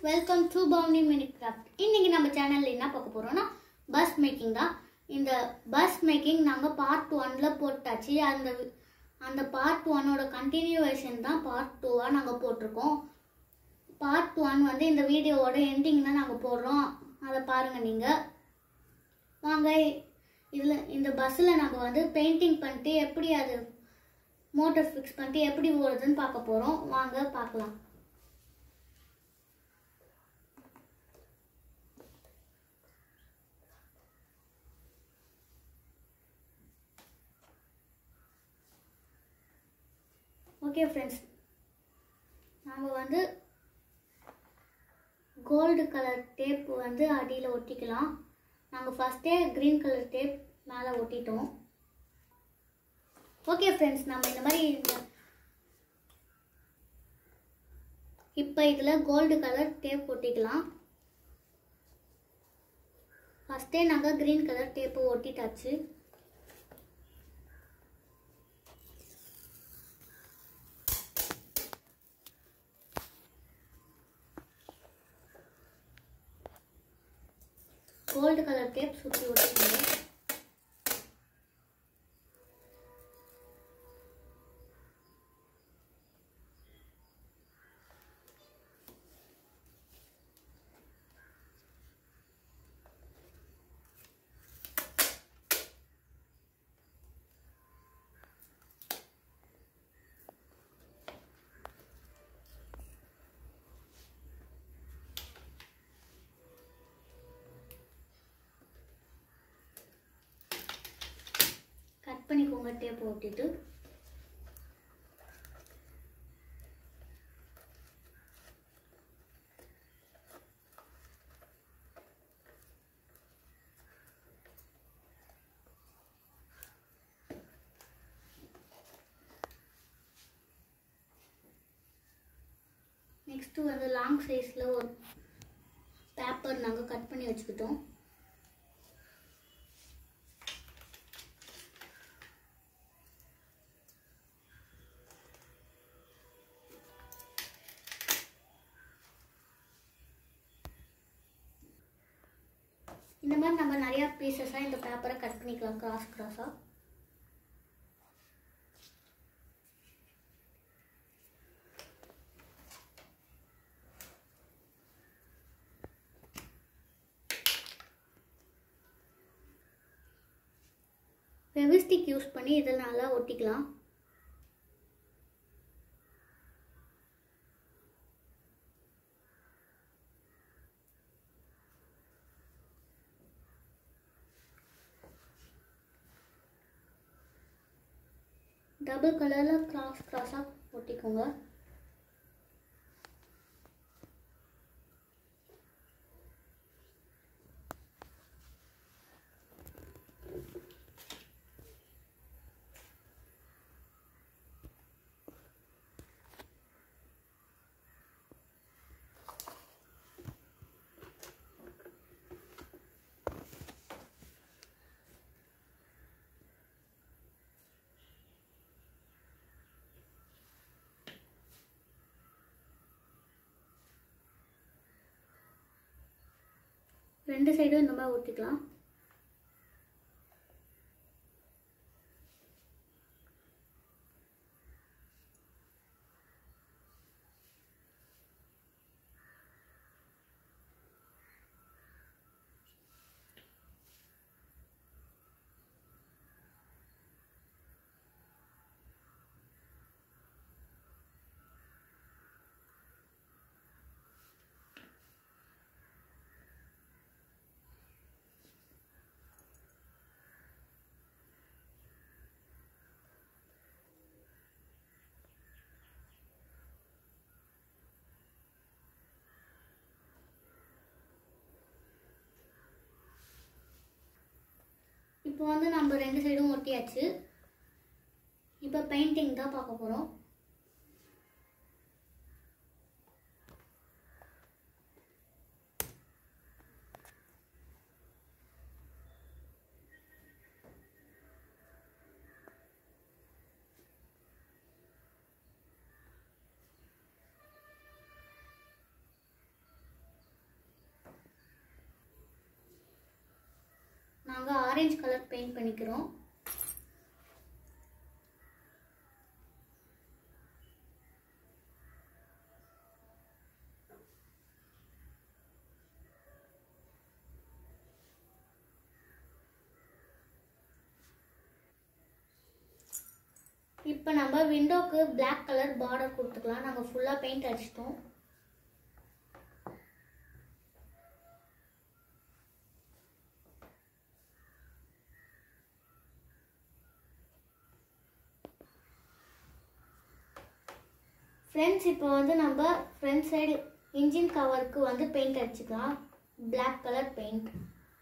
welcome to பவுனி mini craft இன்னைக்கு நம்ம சேனல்ல என்ன பார்க்க போறோம்னா பஸ் மேக்கிங் தான் இந்த பஸ் மேக்கிங் நாங்கள் பார்ட் ஒன்ல போட்டாச்சு அந்த வி- அந்த பார்ட் ஒன்னோட கண்டினியூவேஷன் தான் பார்ட் டூவாக நாங்கள் போட்டிருக்கோம் பார்ட் ஒன் வந்து இந்த வீடியோவோட எண்டிங் தான் நாங்கள் போடுறோம் அதை பாருங்கள் நீங்கள் வாங்க இதில் இந்த பஸ்ஸில் நம்ம வந்து பெயிண்டிங் பண்ணிட்டு எப்படி அது மோட்டர் ஃபிக்ஸ் பண்ணிட்டு எப்படி ஓடுதுன்னு பார்க்க போகிறோம் வாங்க பார்க்கலாம் ஓகே ஃப்ரெண்ட்ஸ் நாம் வந்து கோல்டு கலர் டேப் வந்து அடியில் ஒட்டிக்கலாம் நாங்கள் ஃபஸ்ட்டே க்ரீன் கலர் டேப் மேலே ஒட்டிட்டோம் ஓகே ஃப்ரெண்ட்ஸ் நம்ம இந்த மாதிரி இந்த இப்போ இதில் கோல்டு கலர் டேப் ஒட்டிக்கலாம் ஃபஸ்ட்டே நாங்கள் க்ரீன் கலர் டேப்பு ஒட்டிட்டாச்சு கோல்டு கலர் டேப் சுற்றி ஒட்டிக்கோங்க கட் பண்ணிக்கோங்க டேப் ஒட்டிட்டு நெக்ஸ்ட்டு வந்து லாங் சைஸில் ஒரு பேப்பர் நாங்கள் கட் பண்ணி வச்சுக்கிட்டோம் இந்த மாதிரி நம்ம நிறையா பீசஸாக இந்த பேப்பரை கட் பண்ணிக்கலாம் கிராஸ் கிராஸாக ஃபெவிஸ்டிக் யூஸ் பண்ணி இதில் நல்லா ஒட்டிக்கலாம் டபுள் கலரில் கிராஸ் கிராஸாக ஒட்டிக்கோங்க ரெண்டு சைடும் இந்த மாதிரி ஒட்டிக்கலாம் இப்போ வந்து நம்ம ரெண்டு சைடும் ஒட்டியாச்சு இப்போ பெயிண்டிங் தான் பார்க்க போகிறோம் ஆரஞ்சு கலர் பெயிண்ட் பண்ணிக்கிறோம் இப்போ நம்ம விண்டோக்கு Black கலர் பார்டர் கொடுத்துக்கலாம் நாங்கள் ஃபுல்லாக பெயிண்ட் அடிச்சிட்டோம் ஃப்ரெண்ட்ஸ் இப்போ வந்து நம்ம ஃப்ரண்ட் சைடு இன்ஜின் கவருக்கு வந்து பெயிண்ட் அடிச்சுக்கலாம் Black கலர் பெயிண்ட்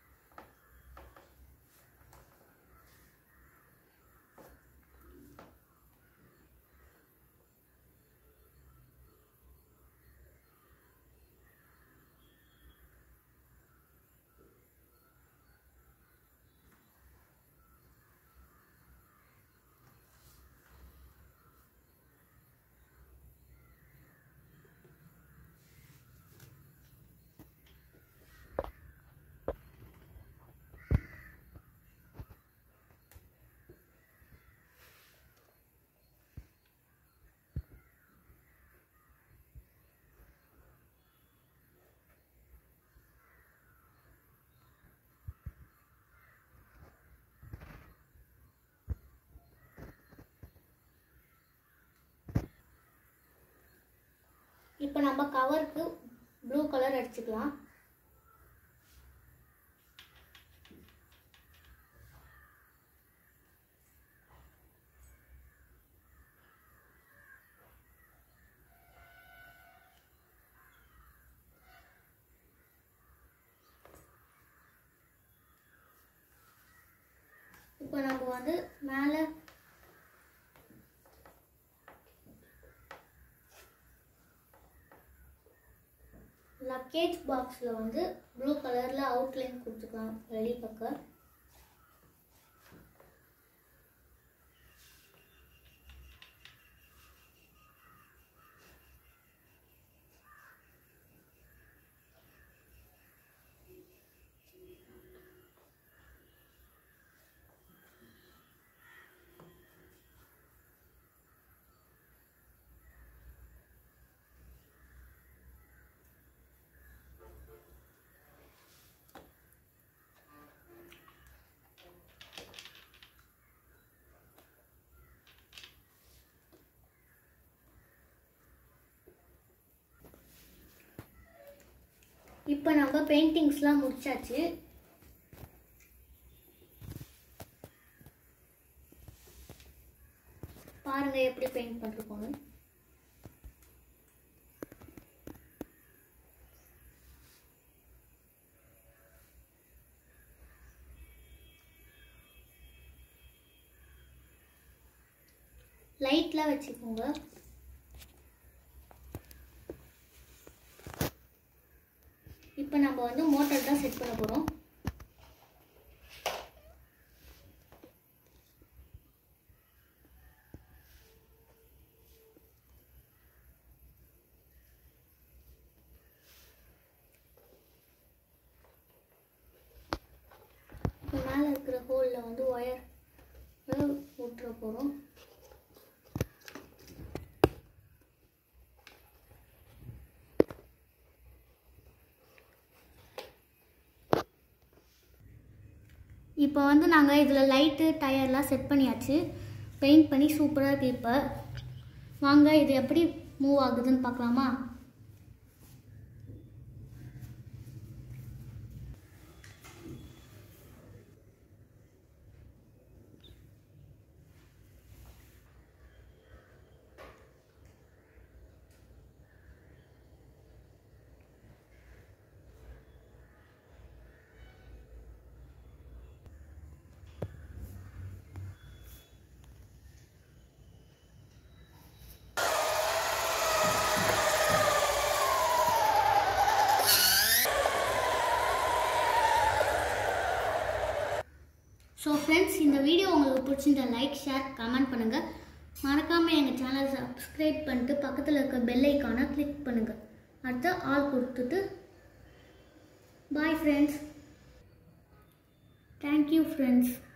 இப்போ நம்ம கவருக்கு ப்ளூ கலர் அடிச்சுக்கலாம் இப்போ நம்ம வந்து மேலே லக்கேஜ் பாக்ஸில் வந்து ப்ளூ கலரில் அவுட்லைன் கொடுத்துக்கலாம் வெளி பக்கம் இப்போ நம்ம பெயிண்டிங்ஸ்லாம் முடிச்சாச்சு பாருங்க எப்படி பெயிண்ட் பண்ணிருக்கோன்னு லைட்லாம் வச்சுக்கோங்க இப்போ நம்ம வந்து மோட்டர் தான் செட் பண்ண போகிறோம் இப்போ மேலே இருக்கிற ஹோலில் வந்து ஒயர் விட்டுற போகிறோம் இப்போ வந்து நாங்கள் இதில் லைட்டு டயர்லாம் செட் பண்ணியாச்சு பெயிண்ட் பண்ணி சூப்பராக இருக்கு இப்போ வாங்க இது எப்படி மூவ் ஆகுதுன்னு பார்க்கலாமா ஸோ ஃப்ரெண்ட்ஸ் இந்த வீடியோ உங்களுக்கு பிடிச்சிருந்தா லைக் ஷேர் கமெண்ட் பண்ணுங்கள் மறக்காமல் எங்கள் சேனலை சப்ஸ்கிரைப் பண்ணிட்டு பக்கத்தில் இருக்க பெல் ஐக்கானை கிளிக் பண்ணுங்கள் அடுத்து ஆல் கொடுத்துட்டு bye friends thank thank you friends